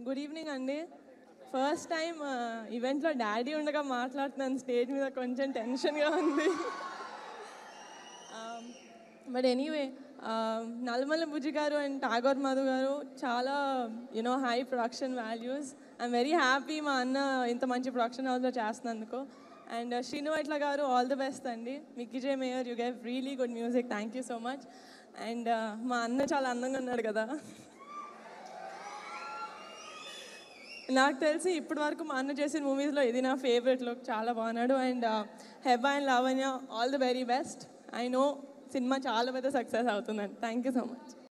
good evening అండి first time ఈవెంట్లో daddy ఉండగా మాట్లాడుతున్నాను స్టేజ్ మీద కొంచెం టెన్షన్గా ఉంది బట్ ఎనీవే నల్మల బుజ్జి గారు అండ్ టాగోర్ మధు గారు చాలా you know high production values I'm very happy మా అన్న ఇంత మంచి ప్రొడక్షన్ హౌస్లో చేస్తున్నందుకు అండ్ శ్రీను వైట్ల గారు ఆల్ ది బెస్ట్ అండి Mickey J Meyer you gave really good music thank you so much and మా అన్న చాలా అందంగా ఉన్నాడు కదా నాకు తెలిసి ఇప్పటి వరకు మా అన్న చేసిన మూవీస్లో ఇది నా ఫేవరెట్ లుక్ చాలా బాగున్నాడు and Hebah and Lavanya all the very best I know cinema చాలా పెద్ద సక్సెస్ అవుతుందండి థ్యాంక్ యూ సో మచ్